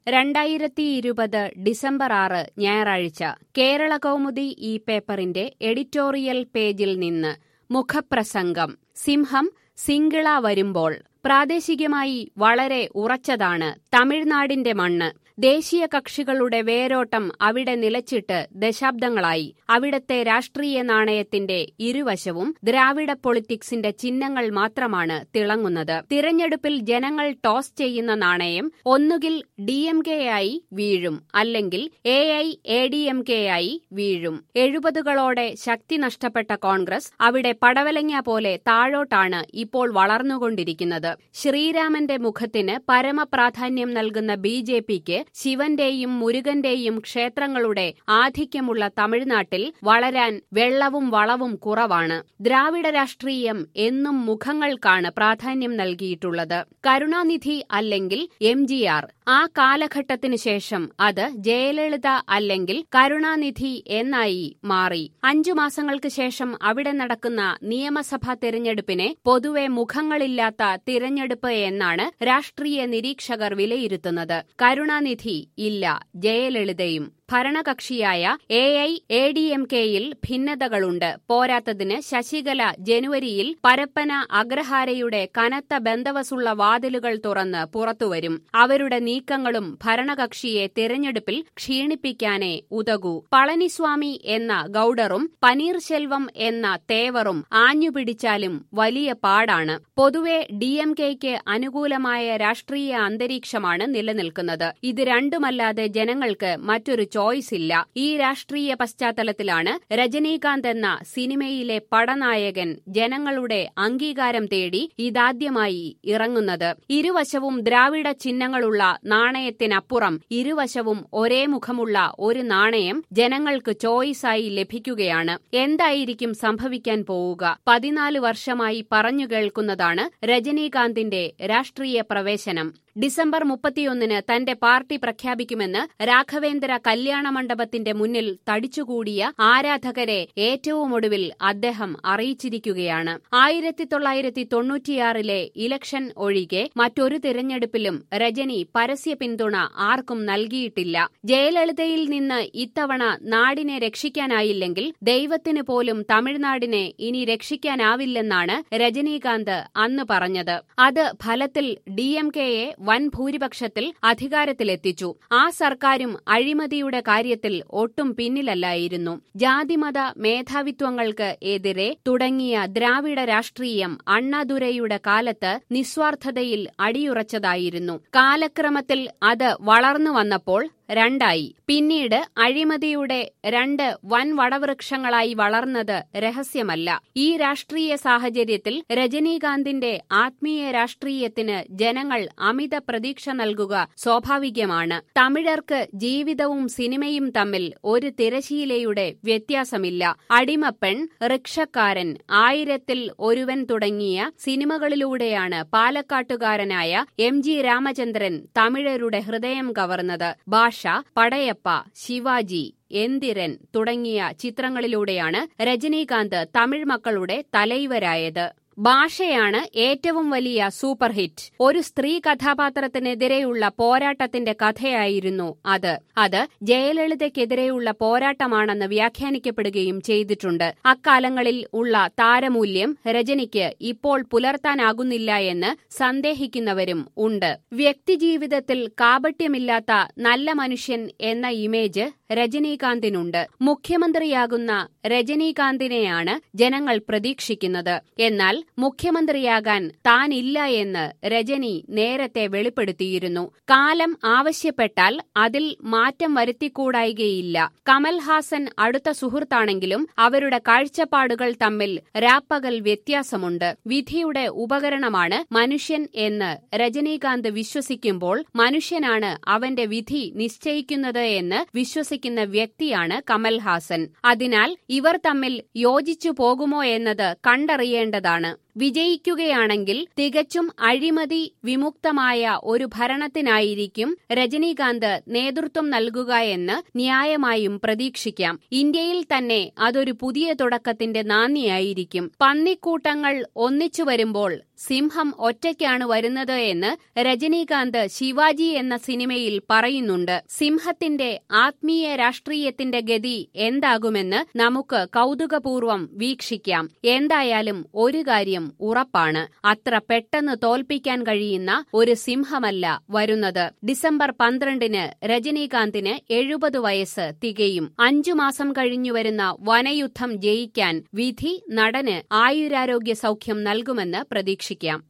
രണ്ടായിരത്തി ഇരുപത് ഡിസംബർ ആറ് ഞായറാഴ്ച കേരള കൗമുദി ഈ പേപ്പറിന്റെ എഡിറ്റോറിയൽ പേജിൽ നിന്ന് മുഖപ്രസംഗം സിംഹം സിംഗിള വരുമ്പോൾ പ്രാദേശികമായി വളരെ ഉറച്ചതാണ് തമിഴ്നാടിന്റെ മണ്ണ് ദേശീയ കക്ഷികളുടെ വേരോട്ടം അവിടെ നിലച്ചിട്ട് ദശാബ്ദങ്ങളായി അവിടത്തെ രാഷ്ട്രീയ നാണയത്തിന്റെ ഇരുവശവും ദ്രാവിഡ പൊളിറ്റിക്സിന്റെ ചിഹ്നങ്ങൾ മാത്രമാണ് തിളങ്ങുന്നത് തിരഞ്ഞെടുപ്പിൽ ജനങ്ങൾ ടോസ് ചെയ്യുന്ന നാണയം ഒന്നുകിൽ ഡി എം കെ ആയി വീഴും അല്ലെങ്കിൽ A I A D M K ആയി വീഴും എഴുപതുകളോടെ ശക്തി നഷ്ടപ്പെട്ട കോൺഗ്രസ് അവിടെ പടവലങ്ങ പോലെ താഴോട്ടാണ് ഇപ്പോൾ വളർന്നുകൊണ്ടിരിക്കുന്നത് ശ്രീരാമന്റെ മുഖത്തിന് പരമപ്രാധാന്യം നൽകുന്ന ബി ജെ പിക്ക് ശിവന്റെയും മുരുകന്റെയും ക്ഷേത്രങ്ങളുടെ ആധിക്യമുള്ള തമിഴ്നാട്ടിൽ വളരാൻ വെള്ളവും വളവും കുറവാണ് ദ്രാവിഡ രാഷ്ട്രീയം എന്നും മുഖങ്ങൾക്കാണ് പ്രാധാന്യം നൽകിയിട്ടുള്ളത് കരുണാനിധി അല്ലെങ്കിൽ എം ജി ആർ ആ കാലഘട്ടത്തിനു ശേഷം അത് ജയലളിത അല്ലെങ്കിൽ കരുണാനിധി എന്നായി മാറി അഞ്ചു മാസങ്ങൾക്ക് ശേഷം അവിടെ നടക്കുന്ന നിയമസഭാ തെരഞ്ഞെടുപ്പിനെ പൊതുവെ മുഖങ്ങളില്ലാത്ത തിരഞ്ഞെടുപ്പ് എന്നാണ് രാഷ്ട്രീയ നിരീക്ഷകർ വിലയിരുത്തുന്നത് കരുണാനിധി ഇല്ല ജയലളിതയും ഭരണകക്ഷിയായ A I A D M കെയിൽ ഭിന്നതകളുണ്ട് പോരാത്തതിന് ശശികല ജനുവരിയിൽ പരപ്പന അഗ്രഹാരയുടെ കനത്ത ബന്ധവസുള്ള വാതിലുകൾ തുറന്ന് പുറത്തുവരും അവരുടെ നീക്കങ്ങളും ഭരണകക്ഷിയെ തിരഞ്ഞെടുപ്പിൽ ക്ഷീണിപ്പിക്കാനേ ഉതകൂ പളനിസ്വാമി എന്ന ഗൌഡറും പനീർശെൽവം എന്ന തേവറും ആഞ്ഞുപിടിച്ചാലും വലിയ പാടാണ് പൊതുവെ ഡി എം കെയ്ക്ക് അനുകൂലമായ രാഷ്ട്രീയ അന്തരീക്ഷമാണ് നിലനിൽക്കുന്നത് ഇത് രണ്ടുമല്ലാതെ ജനങ്ങൾക്ക് മറ്റൊരു ചോയ്സ് ഇല്ല ഈ രാഷ്ട്രീയ പശ്ചാത്തലത്തിലാണ് രജനീകാന്ത് എന്ന സിനിമയിലെ പടനായകൻ ജനങ്ങളുടെ അംഗീകാരം തേടി ഇതാദ്യമായി ഇറങ്ങുന്നത് ഇരുവശവും ദ്രാവിഡ ചിഹ്നങ്ങളുള്ള നാണയത്തിനപ്പുറം ഇരുവശവും ഒരേ മുഖമുള്ള ഒരു നാണയം ജനങ്ങൾക്ക് ചോയ്സായി ലഭിക്കുകയാണ് എന്തായിരിക്കും സംഭവിക്കാൻ പോവുക പതിനാല് വർഷമായി പറഞ്ഞു കേൾക്കുന്നതാണ് രജനീകാന്തിന്റെ രാഷ്ട്രീയ പ്രവേശനം ഡിസംബർ മുപ്പത്തിയൊന്നിന് തന്റെ പാർട്ടി പ്രഖ്യാപിക്കുമെന്ന് രാഘവേന്ദ്ര കല്യാണ മണ്ഡപത്തിന്റെ മുന്നിൽ തടിച്ചുകൂടിയ ആരാധകരെ ഏറ്റവും ഒടുവിൽ അദ്ദേഹം അറിയിച്ചിരിക്കുകയാണ് ആയിരത്തി തൊള്ളായിരത്തി തൊണ്ണൂറ്റിയാറിലെ ഇലക്ഷൻ ഒഴികെ മറ്റൊരു തിരഞ്ഞെടുപ്പിലും രജനി പരസ്യ പിന്തുണ ആർക്കും നൽകിയിട്ടില്ല ജയലളിതയിൽ നിന്ന് ഇത്തവണ നാടിനെ രക്ഷിക്കാനായില്ലെങ്കിൽ ദൈവത്തിന് പോലും തമിഴ്നാടിനെ ഇനി രക്ഷിക്കാനാവില്ലെന്നാണ് രജനീകാന്ത് അന്ന് പറഞ്ഞത് അത് ഫലത്തിൽ ഡി എം കെയെ വൻ ഭൂരിപക്ഷത്തിൽ അധികാരത്തിലെത്തിച്ചു ആ സർക്കാരും അഴിമതിയുടെ കാര്യത്തിൽ ഒട്ടും പിന്നിലല്ലായിരുന്നു ജാതിമത മേധാവിത്വങ്ങൾക്ക് എതിരെ തുടങ്ങിയ ദ്രാവിഡ രാഷ്ട്രീയം അണ്ണാദുരൈയുടെ കാലത്ത് നിസ്വാർത്ഥതയിൽ അടിയുറച്ചതായിരുന്നു കാലക്രമത്തിൽ അത് വളർന്നു വന്നപ്പോൾ രണ്ടായി പിന്നീട് അഴിമതിയുടെ രണ്ട് വൻ വടവൃക്ഷങ്ങളായി വളർന്നത് രഹസ്യമല്ല ഈ രാഷ്ട്രീയ സാഹചര്യത്തിൽ രജനീകാന്തിന്റെ ആത്മീയ രാഷ്ട്രീയത്തിന് ജനങ്ങൾ അമിത പ്രതീക്ഷ നൽകുക സ്വാഭാവികമാണ് തമിഴർക്ക് ജീവിതവും സിനിമയും തമ്മിൽ ഒരു തിരശീലയുടെ വ്യത്യാസമില്ല അടിമപ്പെൺ റിക്ഷക്കാരൻ ആയിരത്തിൽ ഒരുവൻ തുടങ്ങിയ സിനിമകളിലൂടെയാണ് പാലക്കാട്ടുകാരനായ എം ജി രാമചന്ദ്രൻ തമിഴരുടെ ഹൃദയം കവർന്നത് ഭാഷ പടയപ്പ ശിവാജി എന്തിരൻ തുടങ്ങിയ ചിത്രങ്ങളിലൂടെയാണ് രജനീകാന്ത് തമിഴ് മക്കളുടെ തലൈവരായത് ഭാഷയാണ് ഏറ്റവും വലിയ സൂപ്പർ ഹിറ്റ് ഒരു സ്ത്രീ കഥാപാത്രത്തിനെതിരെയുള്ള പോരാട്ടത്തിന്റെ കഥയായിരുന്നു അത് അത് ജയലളിതയ്ക്കെതിരെയുള്ള പോരാട്ടമാണെന്ന് വ്യാഖ്യാനിക്കപ്പെടുകയും ചെയ്തിട്ടുണ്ട് അക്കാലങ്ങളിൽ ഉള്ള താരമൂല്യം രജനിക്ക് ഇപ്പോൾ പുലർത്താനാകുന്നില്ല എന്ന് സന്ദേഹിക്കുന്നവരും ഉണ്ട് വ്യക്തിജീവിതത്തിൽ കാപട്യമില്ലാത്ത നല്ല മനുഷ്യൻ എന്ന ഇമേജ് രജനീകാന്തിനുണ്ട് മുഖ്യമന്ത്രിയാകുന്ന രജനീകാന്തിനെയാണ് ജനങ്ങൾ പ്രതീക്ഷിക്കുന്നത് എന്നാൽ മുഖ്യമന്ത്രിയാകാൻ താനില്ല എന്ന് രജനി നേരത്തെ വെളിപ്പെടുത്തിയിരുന്നു കാലം ആവശ്യപ്പെട്ടാൽ അതിൽ മാറ്റം വരുത്തിക്കൂടായികയില്ല കമൽഹാസൻ അടുത്ത സുഹൃത്താണെങ്കിലും അവരുടെ കാഴ്ചപ്പാടുകൾ തമ്മിൽ രാപ്പകൽ വ്യത്യാസമുണ്ട് വിധിയുടെ ഉപകരണമാണ് മനുഷ്യൻ എന്ന് രജനീകാന്ത് വിശ്വസിക്കുമ്പോൾ മനുഷ്യനാണ് അവന്റെ വിധി നിശ്ചയിക്കുന്നത് എന്ന് വിശ്വസിക്കുന്ന വ്യക്തിയാണ് കമൽഹാസൻ അതിനാൽ ഇവർ തമ്മിൽ യോജിച്ചു പോകുമോ എന്നത് കണ്ടറിയേണ്ടതാണ് വിജയിക്കുകയാണെങ്കിൽ തികച്ചും അഴിമതി വിമുക്തമായ ഒരു ഭരണത്തിനായിരിക്കും രജനീകാന്ത് നേതൃത്വം നൽകുക എന്ന് ന്യായമായും പ്രതീക്ഷിക്കാം ഇന്ത്യയിൽ തന്നെ അതൊരു പുതിയ തുടക്കത്തിന്റെ നാന്ദിയായിരിക്കും പന്നിക്കൂട്ടങ്ങൾ ഒന്നിച്ചു വരുമ്പോൾ സിംഹം ഒറ്റയ്ക്കാണ് വരുന്നത് എന്ന് രജനീകാന്ത് ശിവാജി എന്ന സിനിമയിൽ പറയുന്നുണ്ട് സിംഹത്തിന്റെ ആത്മീയ രാഷ്ട്രീയത്തിന്റെ ഗതി എന്താകുമെന്ന് നമുക്ക് കൗതുകപൂർവം വീക്ഷിക്കാം എന്തായാലും ഒരു കാര്യം ഉറപ്പാണ് അത്ര പെട്ടെന്ന് തോൽപ്പിക്കാൻ കഴിയുന്ന ഒരു സിംഹമല്ല വരുന്നത് ഡിസംബർ പന്ത്രണ്ടിന് രജനീകാന്തിന് എഴുപത് വയസ്സ് തികയും അഞ്ചു മാസം കഴിഞ്ഞു വരുന്ന വനയുദ്ധം ജയിക്കാൻ വിധി നടന് ആയുരാരോഗ്യ സൗഖ്യം നൽകുമെന്ന് പ്രതീക്ഷിക്കാം